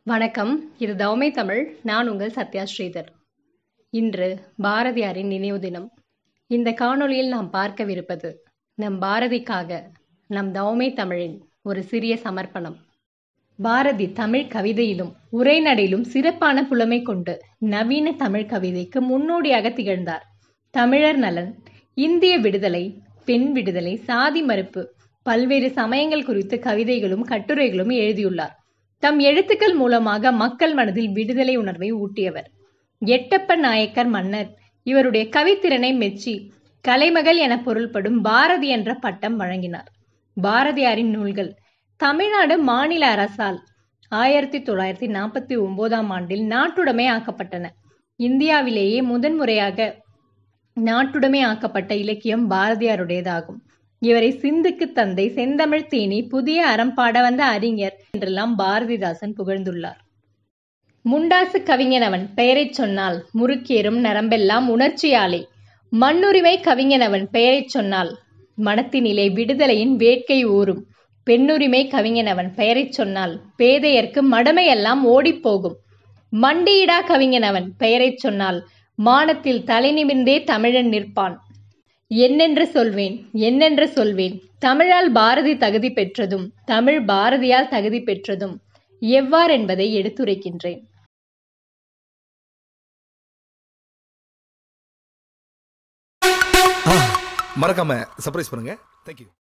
வணக்கம் இது தவமை தமிழ் நான் உங்கள் சத்யா ஸ்ரீதர் இன்று பாரதியாரின் நினைவு தினம் இந்த காணொளியில் நாம் பார்க்கவிருப்பது நம் பாரதிக்காக நம் தவமை தமிழின் ஒரு சிறிய சமர்ப்பணம் பாரதி தமிழ் கவிதையிலும் உரைநடையிலும் சிறப்பான புலமை கொண்டு நவீன தமிழ் கவிதைக்கு முன்னோடியாக திகழ்ந்தார் தமிழர் நலன் இந்திய விடுதலை பெண் விடுதலை சாதி மறுப்பு பல்வேறு சமயங்கள் குறித்து கவிதைகளும் கட்டுரைகளும் எழுதியுள்ளார் தம் எழுத்துக்கள் மூலமாக மக்கள் மனதில் விடுதலை உணர்வை ஊட்டியவர் எட்டப்ப நாயக்கர் மன்னர் இவருடைய கவித்திறனை மெச்சி கலைமகள் என பொருள்படும் பாரதி என்ற பட்டம் வழங்கினார் பாரதியாரின் நூல்கள் தமிழ்நாடு மாநில அரசால் ஆயிரத்தி தொள்ளாயிரத்தி நாற்பத்தி ஒன்பதாம் ஆண்டில் நாட்டுடைமை ஆக்கப்பட்டன இந்தியாவிலேயே முதன்முறையாக நாட்டுடைமை ஆக்கப்பட்ட இலக்கியம் பாரதியாருடையதாகும் இவரை சிந்துக்கு தந்தை செந்தமிழ் தேனி புதிய அறம் பாட வந்த அறிஞர் என்றெல்லாம் பாரதிதாசன் புகழ்ந்துள்ளார் முண்டாசு கவிஞனவன் பெயரைச் சொன்னால் முறுக்கேறும் நரம்பெல்லாம் உணர்ச்சியாலே மண்ணுரிமை கவிஞனவன் பெயரைச் சொன்னால் மனத்தினிலே விடுதலையின் வேட்கை ஊறும் பெண்ணுரிமை கவிஞனவன் பெயரைச் சொன்னால் பேதையர்க்கு மடமையெல்லாம் ஓடிப்போகும் மண்டியிடா கவிஞனவன் பெயரைச் சொன்னால் மானத்தில் தலை நிமிர்ந்தே தமிழன் நிற்பான் என்னென்று சொல்வேன் என்னென்று சொல்வேன் தமிழால் பாரதி தகுதி பெற்றதும் தமிழ் பாரதியால் தகுதி பெற்றதும் எவ்வாறென்பதை எடுத்துரைக்கின்றேன் மறக்காம சர்ப்ரைஸ் பண்ணுங்க தேங்க்யூ